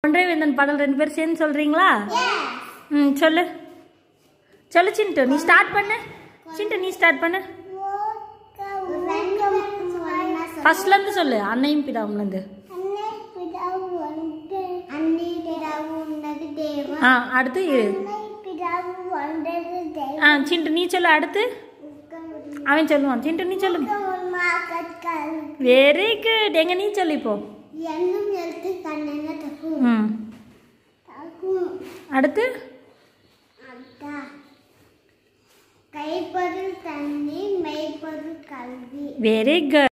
ஒன்றே வேந்தன் பாடல் ரெண்டு பேரும் சேர்ந்து சொல்றீங்களா ம் சொல்லு சொல்லு சிண்டு நீ ஸ்டார்ட் பண்ணு சிண்டு நீ ஸ்டார்ட் பண்ணு ஃபர்ஸ்ட்ல இருந்து சொல்லு அன்னையும் பிதாவும்ல இருந்து ஆ அடுத்து இரு ஆ சிண்டு நீ சொல்லு அடுத்து அவன் சொல்லுவான் சிண்டு நீ சொல்லு வெரி குட் எங்க நீ சொல்லு இப்போ என்னும் எழுத்து கண்ணென தகும் ம் தகும் அடுத்து அக்கா கைப்பொருள் தண்ணி மெய்ப்பொருள் கல்வி வெரி குட்